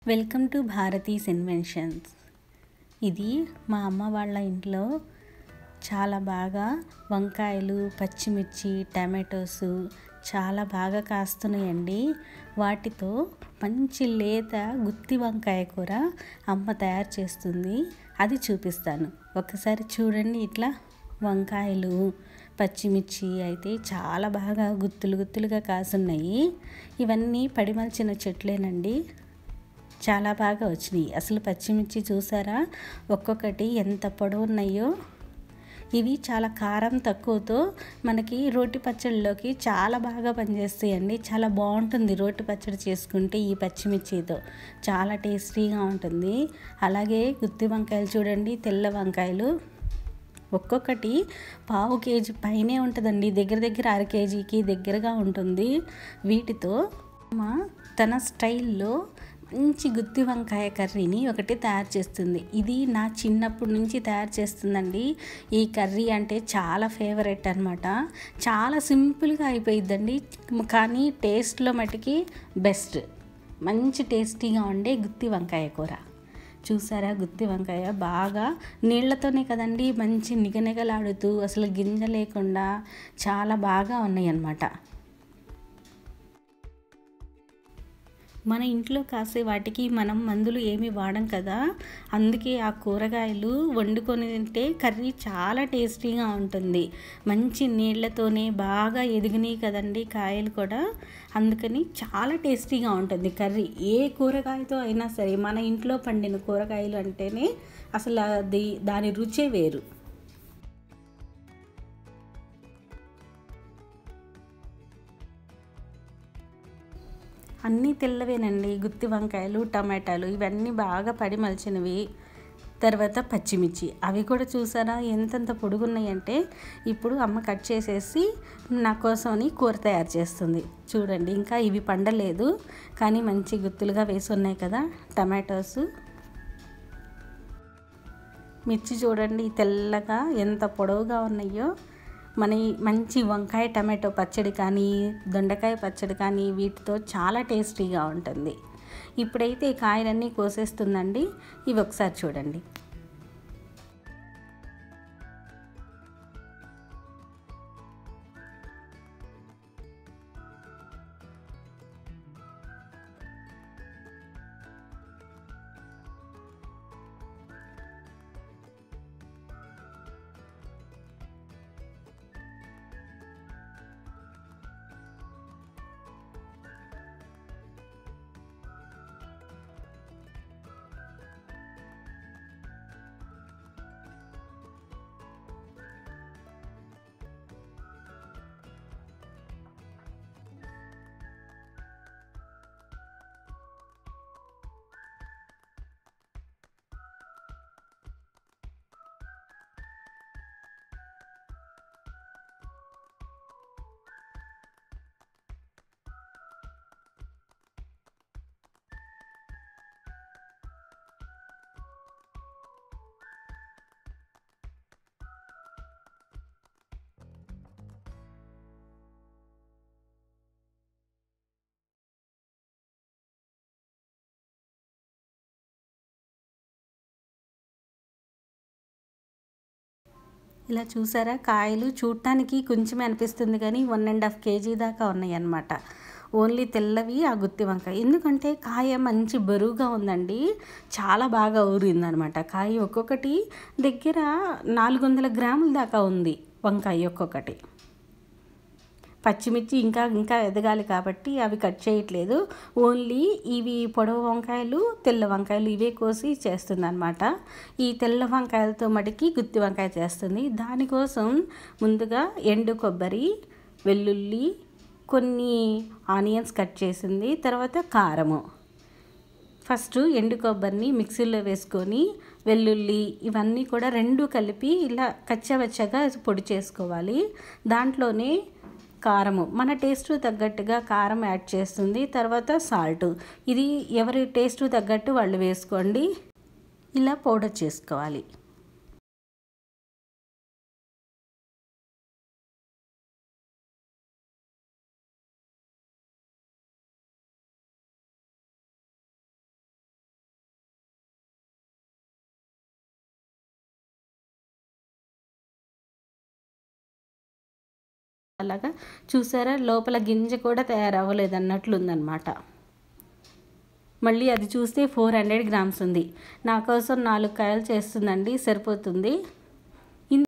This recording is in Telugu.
వెల్కమ్ టు భారతీస్ ఇన్వెన్షన్స్ ఇది మా అమ్మ వాళ్ళ ఇంట్లో చాలా బాగా వంకాయలు పచ్చిమిర్చి టమాటోస్ చాలా బాగా కాస్తున్నాయండి వాటితో మంచి లేత గుత్తి వంకాయ కూర అమ్మ తయారు చేస్తుంది అది చూపిస్తాను ఒకసారి చూడండి ఇట్లా వంకాయలు పచ్చిమిర్చి అయితే చాలా బాగా గుత్తులు గుత్తులుగా కాసున్నాయి ఇవన్నీ పడిమల్చిన చెట్లేనండి చాలా బాగా వచ్చినాయి అసలు పచ్చిమిర్చి చూసారా ఒక్కొక్కటి ఎంత పొడవు ఉన్నాయో ఇవి చాలా కారం తక్కువతో మనకి రోటి పచ్చడిలోకి చాలా బాగా పనిచేస్తాయండి చాలా బాగుంటుంది రోటి పచ్చడి చేసుకుంటే ఈ పచ్చిమిర్చితో చాలా టేస్టీగా ఉంటుంది అలాగే గుత్తి వంకాయలు చూడండి తెల్ల వంకాయలు ఒక్కొక్కటి పావు కేజీ పైనే ఉంటుందండి దగ్గర దగ్గర అర కేజీకి దగ్గరగా ఉంటుంది వీటితో మా తన స్టైల్లో మంచి గుత్తి వంకాయ కర్రీని ఒకటి తయారు చేస్తుంది ఇది నా చిన్నప్పటి నుంచి తయారు చేస్తుందండి ఈ కర్రీ అంటే చాలా ఫేవరెట్ అనమాట చాలా సింపుల్గా అయిపోయిద్దండి కానీ టేస్ట్లో మటుకి బెస్ట్ మంచి టేస్టీగా ఉండే గుత్తి వంకాయ కూర చూసారా గుత్తి వంకాయ బాగా నీళ్లతోనే కదండి మంచి నిగనిగలాడుతూ అసలు గింజ లేకుండా చాలా బాగా ఉన్నాయి అన్నమాట మన ఇంట్లో కాసే వాటికి మనం మందులు ఏమి వాడం కదా అందుకే ఆ కూరగాయలు వండుకొని తింటే కర్రీ చాలా టేస్టీగా ఉంటుంది మంచి నీళ్లతోనే బాగా ఎదిగినాయి కదండి కాయలు కూడా అందుకని చాలా టేస్టీగా ఉంటుంది కర్రీ ఏ కూరగాయతో అయినా సరే మన ఇంట్లో పండిన కూరగాయలు అంటేనే అసలు అది దాని రుచే వేరు అన్నీ తెల్లవేనండి గుత్తి వంకాయలు టమాటాలు ఇవన్నీ బాగా పడిమలిచినవి తర్వాత పచ్చిమిర్చి అవి కూడా చూసారా ఎంతెంత పొడుగున్నాయంటే ఇప్పుడు అమ్మ కట్ చేసేసి నా కోసమని కూర తయారు చేస్తుంది చూడండి ఇంకా ఇవి పండలేదు కానీ మంచి గుత్తులుగా వేసి ఉన్నాయి కదా టమాటోస్ మిర్చి చూడండి తెల్లగా ఎంత పొడవుగా ఉన్నాయో మన మంచి వంకాయ టమాటో పచ్చడి కానీ దొండకాయ పచ్చడి కానీ వీటితో చాలా టేస్టీగా ఉంటుంది ఇప్పుడైతే ఈ కాయలన్నీ కోసేస్తుందండి ఇవి ఒకసారి చూడండి ఇలా చూసారా కాయలు చూడటానికి కొంచెమే అనిపిస్తుంది కానీ వన్ అండ్ హాఫ్ కేజీ దాకా ఉన్నాయి అన్నమాట ఓన్లీ తెల్లవి ఆ గుత్తి వంకాయ ఎందుకంటే కాయ మంచి బరువుగా ఉందండి చాలా బాగా ఊరిందనమాట కాయ ఒక్కొక్కటి దగ్గర నాలుగు వందల గ్రాముల దాకా ఉంది వంకాయ ఒక్కొక్కటి పచ్చిమిర్చి ఇంకా ఇంకా ఎదగాలి కాబట్టి అవి కట్ చేయట్లేదు ఓన్లీ ఇవి పొడవు వంకాయలు తెల్ల వంకాయలు ఇవే కోసి చేస్తుంది అనమాట ఈ తెల్ల వంకాయలతో మటుకి గుత్తి వంకాయ చేస్తుంది దానికోసం ముందుగా ఎండు కొబ్బరి వెల్లుల్లి కొన్ని ఆనియన్స్ కట్ చేసింది తర్వాత కారము ఫస్ట్ ఎండు కొబ్బరిని మిక్సీలో వేసుకొని వెల్లుల్లి ఇవన్నీ కూడా రెండు కలిపి ఇలా కచ్చవచ్చగా పొడి చేసుకోవాలి దాంట్లోనే కారము మన టేస్ట్ తగ్గట్టుగా కారం యాడ్ చేస్తుంది తర్వాత సాల్ట్ ఇది ఎవరి టేస్ట్ తగ్గట్టు వాళ్ళు వేసుకోండి ఇలా పౌడర్ చేసుకోవాలి అలాగా చూసారా లోపల గింజ కూడా తయారవ్వలేదు అన్నట్లుందనమాట మళ్ళీ అది చూస్తే ఫోర్ హండ్రెడ్ గ్రామ్స్ ఉంది నా కోసం నాలుగు కాయలు చేస్తుందండి సరిపోతుంది